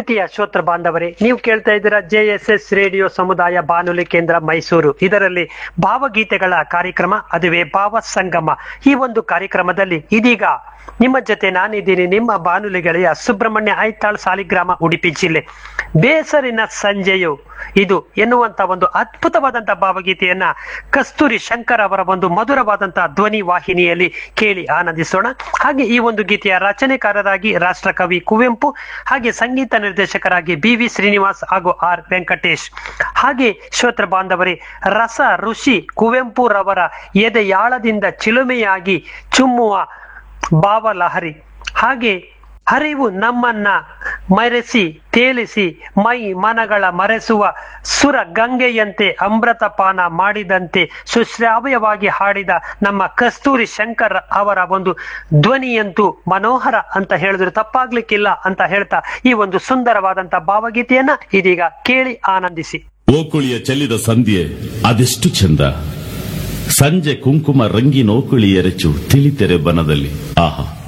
ಪ್ರೀತಿಯ ಶ್ರೋತ್ರ ಬಾಂಧವರೇ ನೀವು ಕೇಳ್ತಾ ಇದ್ದೀರಾ ಜೆ ಎಸ್ ಎಸ್ ರೇಡಿಯೋ ಸಮುದಾಯ ಬಾನುಲಿ ಕೇಂದ್ರ ಮೈಸೂರು ಇದರಲ್ಲಿ ಭಾವಗೀತೆಗಳ ಕಾರ್ಯಕ್ರಮ ಅದುವೇ ಭಾವ ಸಂಗಮ ಈ ಒಂದು ಕಾರ್ಯಕ್ರಮದಲ್ಲಿ ಇದೀಗ ನಿಮ್ಮ ಜೊತೆ ನಾನಿದ್ದೀನಿ ನಿಮ್ಮ ಬಾನುಲಿ ಗೆಳೆಯ ಸುಬ್ರಹ್ಮಣ್ಯ ಐತಾಳ್ ಸಾಲಿಗ್ರಾಮ ಉಡುಪಿ ಜಿಲ್ಲೆ ಬೇಸರಿನ ಸಂಜೆಯು ಇದು ಎನ್ನುವಂತ ಒಂದು ಅದ್ಭುತವಾದಂತ ಭಾವಗೀತೆಯನ್ನ ಕಸ್ತೂರಿ ಶಂಕರ್ ಅವರ ಒಂದು ಮಧುರವಾದಂತಹ ಧ್ವನಿ ವಾಹಿನಿಯಲ್ಲಿ ಕೇಳಿ ಆನಂದಿಸೋಣ ಹಾಗೆ ಈ ಒಂದು ಗೀತೆಯ ರಚನೆಕಾರರಾಗಿ ರಾಷ್ಟ್ರಕವಿ ಕುವೆಂಪು ಹಾಗೆ ಸಂಗೀತ ನಿರ್ದೇಶಕರಾಗಿ ಬಿ ವಿ ಶ್ರೀನಿವಾಸ್ ಹಾಗೂ ಆರ್ ವೆಂಕಟೇಶ್ ಹಾಗೆ ಶ್ರೋತ್ರ ಬಾಂಧವರೇ ರಸ ಋಷಿ ಕುವೆಂಪುರವರ ಎದೆಯಾಳದಿಂದ ಚಿಲುಮೆಯಾಗಿ ಚುಮ್ಮುವ ಭಾವಲಹರಿ ಹಾಗೆ ಹರಿವು ನಮ್ಮನ್ನ ಮರೆಸಿ ತೇಲಿಸಿ ಮೈ ಮನಗಳ ಮರೆಸುವ ಸುರ ಗಂಗೆಯಂತೆ ಅಮೃತಪಾನ ಮಾಡಿದಂತೆ ಸುಶ್ರಾವ್ಯವಾಗಿ ಹಾಡಿದ ನಮ್ಮ ಕಸ್ತೂರಿ ಶಂಕರ್ ಅವರ ಒಂದು ಧ್ವನಿಯಂತೂ ಮನೋಹರ ಅಂತ ಹೇಳಿದ್ರೆ ತಪ್ಪಾಗ್ಲಿಕ್ಕಿಲ್ಲ ಅಂತ ಹೇಳ್ತಾ ಈ ಒಂದು ಸುಂದರವಾದಂತ ಭಾವಗೀತೆಯನ್ನ ಇದೀಗ ಕೇಳಿ ಆನಂದಿಸಿ ಓಕುಳಿಯ ಚೆಲ್ಲಿದ ಸಂಧ್ಯೆ ಅದೆಷ್ಟು ಚಂದ ಸಂಜೆ ಕುಂಕುಮ ರಂಗಿನ ಓಕುಳಿ ಎರಚು ತಿಳಿತೆರೆ ಬನದಲ್ಲಿ ಆಹಾ